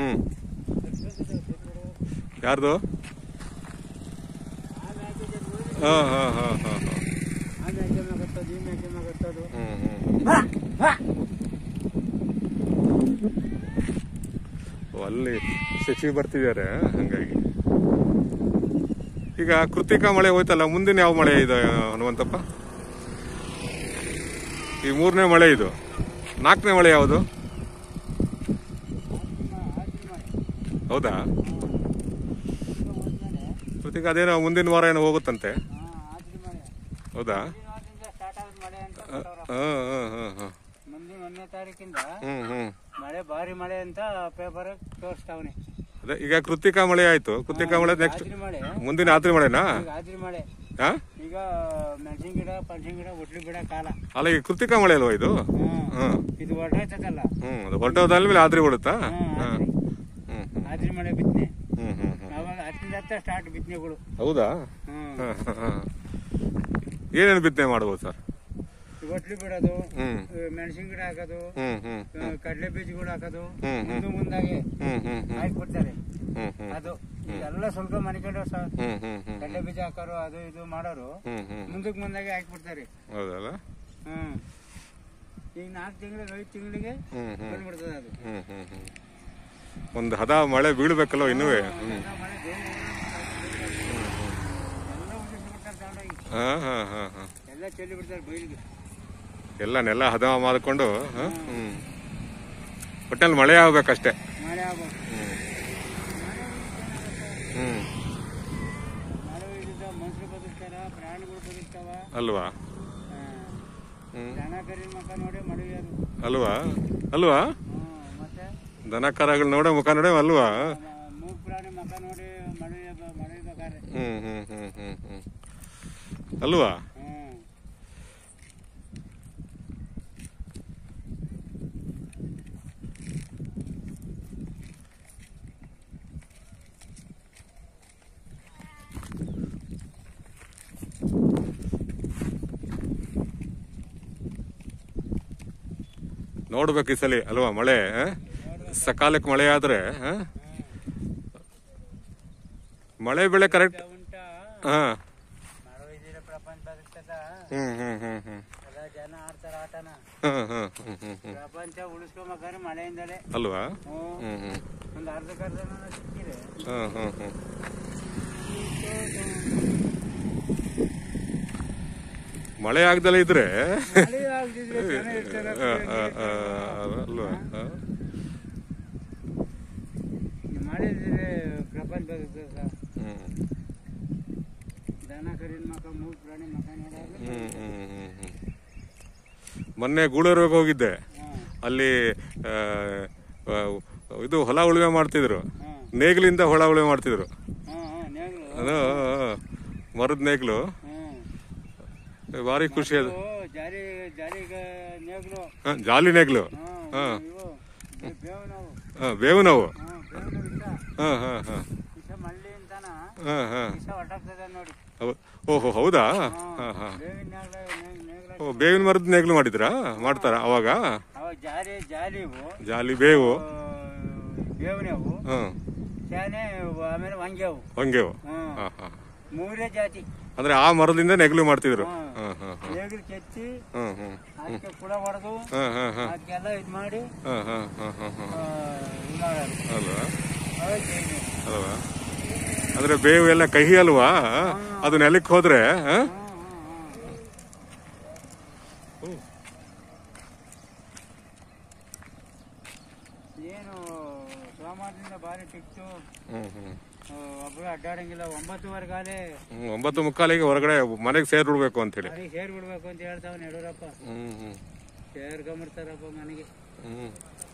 ಹ್ಮ್ ಯಾರ್ದು ಹಾ ಹಾ ಹಾ ಹಾ ಹಾ ಆ ಮ್ಯಾಕೆ ಮಗತ್ತದು ಈ ಮ್ಯಾಕೆ ಮಗತ್ತದು ಹ್ಮ್ ಹ್ಮ್ ಓ, ಅಲ್ಲಿ ಶಶಿ ಬರ್ತಿದ್ದಾರೆ ಹಂಗಾಗಿ ಈಗ ಕೃತಿಕಾ ಮಳೆ ಹೋಯ್ತಲ್ಲ ಮುಂದಿನ ಯಾವ ಮಳೆ ಇದೆ ಹನುಮಂತಪ್ಪ ಈ ಮೂರನೇ ಮಳೆ ಇದು ನಾಲ್ಕನೇ ಮಳೆ ಯಾವುದು ಹೌದಾ ಕೃತಿಕ ಅದೇನೋ ಮುಂದಿನ ವಾರ ಏನೋ ಹೋಗುತ್ತಂತೆ ಆದ್ರಿ ಮಳೆ ಹೌದಾ ದಿನದಿಂದ ಸ್ಟಾರ್ಟ್ ಆಗೋದು ಮಳೆ ಅಂತ ಹಾ ಹಾ ಹಾ ಹಾ ಮುಂದಿನ ಒಂದನೇ ತಾರೀಕಿಂದ ಹ್ಮ್ ಹ್ಮ್ ಮಳೆ ಭಾರಿ ಮಳೆ ಅಂತ ಪೇಪರ್ ತೋರಿಸ್ತಾವನೆ ಅದೇ ಈಗ ಕೃತಿಕಾ ಮಳೆ ಆಯ್ತು ಕೃತಿಕಾ ಮಳೆ ನೆಕ್ಸ್ಟ್ ಆದ್ರಿ ಮಳೆ ಮುಂದಿನ ರಾತ್ರಿ ಮಳೆನಾ ಈಗ ಆದ್ರಿ ಮಳೆ ಹಾ ಈಗ ಮೆಣಸಿನ ಗಿಡ ಪಣಸಿನ ಗಿಡ ಒಟ್ಲಿ ಬಿಡ ಕಾಲ ಅಲ್ಲ ಈಗ ಕೃತಿಕಾ ಮಳೆ ಅಲ್ವಾ ಇದು ಹ್ಮ್ ಹ್ಮ್ ಇದು ಹೊರಟೋಯ್ತದಲ್ಲ ಹ್ಮ್ ಅದು ಹೊರಟೋದಾದ್ಮೇಲೆ ಆದ್ರಿ ಬಿಡುತ್ತಾ ಹ್ಮ್, ಹಾ. ಆದ್ರಿ. ಹ್ಮ್ ಹ್ಮ್ ಆದ್ರಿ ಮಳೆ ಬಿತ್ತನೆ ಹ್ಮ್ ಹ್ಮ್ ಹ್ಮ್ ಅವಾಗ ಹತ್ತಿಂದ ಹತ್ತ ಸ್ಟಾರ್ಟ್ ಬಿತ್ತನೆಗಳು ಹೌದಾ ಹ್ಮ್ ಹಾ, ಹಾ, ಹಾ. ಏನೇನು ಬಿತ್ತನೆ ಮಾಡ್ಬೋದು ಸರ್ ಒಟ್ಲಿ ಬಿಡೋದು ಹ್ಮ್ ಮೆಣಸಿನ ಗಿಡ ಹಾಕೋದು ಹ್ಮ್ ಹ್ಮ್ ಆ, ಕಡ್ಲೆ ಬೀಜಗಳು ಹಾಕೋದು ಹ್ಮ್, ಹ್ಮ್. ಮುಂದೆ ಮುಂದಾಗೆ ಹ್ಮ್ ಹ್ಮ್ ಹ್ಮ್ ಹಾಕ್ಬಿಡ್ತಾರೆ ಹ್ಮ್ ಹ್ಮ್ ಅದು ಎಲ್ಲ ಸ್ವಲ್ಪ ಮನಿಕೊಂಡು ಸ ಹ್ಮ್ ಹ್ಮ್ ಹ್ಮ್ ಕಡ್ಲೆ ಬೀಜ ಹಾಕೋರು ಅದು ಇದು ಮಾಡೋರು ಹ್ಮ್ ಹ್ಮ್ ಮುಂದಕ್ಕೆ ಮುಂದಾಗೆ ಹಾಕ್ಬಿಡ್ತಾರೆ ಹೌದಲ್ಲ ಹ್ಮ್ ಈಗ ನಾಲ್ಕು ತಿಂಗಳಿಗೆ ಐದು ತಿಂಗಳಿಗೆ ಹ್ಮ್ ಹ್ಮ್ ಬಂದ್ಬಿಡ್ತದೆ ಅದು ಹ್ಮ್ ಹ್ಮ್ ಹ್ಮ್ ಒಂದು ಹದ ಮಳೆ ಬೀಳ್ಬೇಕಲ್ವ ಇನ್ನುವೇ ಹ್ಮ್ ಎಲ್ಲ ಮಳೆ ಬೇಗ ಎಲ್ಲ ಉಳಿಸ್ಬಿಡ್ತಾರೆ ತಗೊಂಡೋಗಿ ಹಾ ಹಾ ಹಾ ಹಾ ಎಲ್ಲ ಚೆಲ್ಲಿ ಬಿಡ್ತಾರೆ ಬೈಲಿಗೆ ಎಲ್ಲ ನೆಲ ಹದ ಮಾಡಿಕೊಂಡು ಹಾ? ಹ್ಮ್ ಒಟ್ಟಲ್ಲಿ ಮಳೆ ಆಗ್ಬೇಕಷ್ಟೇ ಮಳೆ ಆಗ್ಬೇಕು ಹ್ಮ್ ಮಳೆ ಇದ್ದಿದ್ದ ಮನುಷ್ಯರು ಬದುಕ್ತಾರ ಪ್ರಾಣಿಗಳು ಬದುಕ್ತಾವ ಅಲ್ವಾ ಆ, ಹ್ಮ್ ದನ ಕರಿ ಮಕ ನೋಡಿ ಮಳೆ ಅದು ಅಲ್ವಾ ಅಲ್ವಾ ಹ್ಮ್ ಮತ್ತೆ ದನ ಕರಗಳು ನೋಡೋ ಮುಖ ನೋಡೇ ಅಲ್ವಾ ಮ- ಮೂಗ್ ಪ್ರಾಣಿ ಮಕ ನೋಡಿ ಮಳೆ ಬ- ಮಳೆ ಬೇಕಾದ್ರೆ ಹ್ಮ್ ಹ್ಮ್ ಹ್ಮ್ ಹ್ಮ್ ಹ್ಮ್ ಅಲ್ವಾ ಹ್ಮ್ ನೋಡ್ಬೇಕು ಈ ಸಲ ಅಲ್ವಾ ಮಳೆ ಆ? ಸಕಾಲಕ್ಕೆ ಮಳೆ ಆದ್ರೆ ಆ? ಮಳೆ ಬೆಳೆ ಕರೆಕ್ಟ್ ಉಂಟಾ ಹಾ ಮಾಡೋ ಇದ್ದೀರ ಪ್ರಪಂಚ ಬದುಕ್ತದ ಹ್ಮ್ ಹ್ಮ್ ಹ್ಮ್ ಹ್ಮ್ ಎಲ್ಲ ಜನ ಆಡ್ತಾರ ಆಟನ ಹ್ಮ್ ಹ್ಮ್ ಹ್ಮ್ ಹ್ಮ್ ಹ್ಮ್ ಪ್ರಪಂಚ ಉಳಿಸ್ಕೊಬೇಕಾದ್ರೆ ಮಳೆಯಿಂದಲೇ ಅಲ್ವಾ ಹ್ಮ್ ಹ್ಮ್ ಹ್ಮ್ ಒಂದು ಅರ್ಧಕ್ಕರ್ಧ ಸಿಕ್ಕಿದೆ ಹ್ಮ್ ಹ್ಮ್ ಹ್ಮ್ ಮಳೆ ಆಗ್ದಲೇ ಇದ್ರೆ ಮಳೆ ಆಗ್ದಿದ್ರೆ ಜನ ಇರ್ತಾರ, ಆ, ಆ, ಆ, ಅಲ್ವಾ ಆ? ಮಳೆ ಇದ್ರೆ ಪ್ರಪಂಚ ಬದುಕ್ತದೆ ಸರ್ ಹ್ಮ್ ದನ ಕರಿನ ಮಕ ಮೂಗ್ ಪ್ರಾಣಿ ಮಕ ನೋಡಾಗ ಹ್ಮ್ ಹ್ಮ್ ಹ್ಮ್ ಹ್ಮ್ ಮೊನ್ನೆ ಗೂಳೂರಿಗೆ ಹೋಗಿದ್ದೆ ಹ್ಮ್ ಅಲ್ಲಿ ಆ, ಆ, ಇದು ಹೊಲ ಉಳುಮೆ ಮಾಡ್ತಿದ್ರು ಹ್ಮ್ ನೇಗಿಲಿಂದ ಹೊಲ ಉಳುಮೆ ಮಾಡ್ತಿದ್ರು ಹ್ಮ್ ಹ್ಮ್ ನೇಗ್ಲು ಅದು ಮರದ ನೇಗ್ಲು ಹ್ಮ್ ಭಾರಿ ಖುಷಿ ಅದು ಓ ಜಾರಿ ಜಾರಿಗ ನೇಗ್ಲು ಹ, ಜಾಲಿ ನೇಗ್ಲು ಹ್ಮ್ ಹಾ. ಇವು ಬೇ- ಬೇವು ನಾವು ಹ, ಬೇವು ನಾವು ಹ್ಮ್ ಬೇವು ವಿಷ ಹಾ ಹಾ ಹಾ ವಿಷ ಮಳ್ಳಿ ಅಂತಾನ ಹಾ ಹಾ ವಿಷ ಹೊಟ್ಟಾಗ್ತದೆ ನೋಡಿ ಹೌ- ಓಹೋ ಹೌದಾ ಹ್ಮ್. ಹಾ ಹಾ ಬೇವಿನ ನೇಗ್ಲ ನೇಗ್- ನೇಗ್ಲ ಓ ಬೇವಿನ ಮರದ ನೇಗ್ಲು ಮಾಡಿದ್ರಾ ಮಾಡ್ತಾರ ಅವಾಗ ಅವಾಗ ಜಾರಿ ಜಾಲಿವು ಜಾಲಿ ಬೇವು ಬೇವಿನವು ಹ್ಮ್ ಶಾನೆ ಆಮೇಲೆ ವಂಗ್ಯವು ಹೊಂಗೆವು ಹ್ಮ್ ಹಾ ಹಾ ಮೂರೇ ಜಾತಿ ಅಂದ್ರೆ ಆ ಮರದಿಂದ ನೆಗ್ಲು ಮಾಡ್ತಿದ್ರು ಹ್ಮ್. ಹಾ ಹಾ ಹಾ ನೇಗಿಲು ಕೆತ್ತಿ ಹ್ಮ್ ಹ್ಮ್ ಅದಕ್ಕೆ ಕುಳ ಹೊಡೆದು ಹಾ ಹಾ ಹಾ ಅದಕ್ಕೆಲ್ಲ ಇದು ಮಾಡಿ ಹಾ ಹಾ ಹಾ ಹಾ ಹಾ ಆ, ಇದು ಮಾಡೋದು ಅಲ್ವಾ ಅವಾಗ ಜೇನು. ಅಲ್ವಾ ಅಂದ್ರೆ ಬೇವು ಎಲ್ಲ ಕಹಿ ಅಲ್ವಾ ಅದು ನೆಲಕ್ಕೆ ಹೋದ್ರೆ ಆ? ಹ್ಮ್, ಹ್ಮ್, ಹ್ಮ್. ಏನು ಸೋಮವಾರದಿಂದ ಭಾರಿ ಟಿಕ್ತು ಹ್ಮ್ ಹ್ಮ್ ಒಬ್ರು ಅಡ್ಡಾಡಂಗಿಲ್ಲ ಒಂಬತ್ತುವರೆಗಾಲೆ ಹ್ಮ್, ಒಂಬತ್ತು ಮುಕ್ಕಾಲಿಗೆ ಹೊರಗಡೆ ಮನೆಗೆ ಸೇರ್ ಬಿಡ್ಬೇಕು ಅಂತ ಹೇಳಿ ಮನೆಗೆ ಸೇರ್ ಬಿಡ್ಬೇಕು ಅಂತ ಹೇಳ್ತಾವ ಯಡಿಯೂರಪ್ಪ ಹ್ಮ್ ಹ್ಮ್ ಸೇರ್ಕೊಂಬಿಡ್ತಾರಪ್ಪ ಮನೆಗೆ ಹ್ಮ್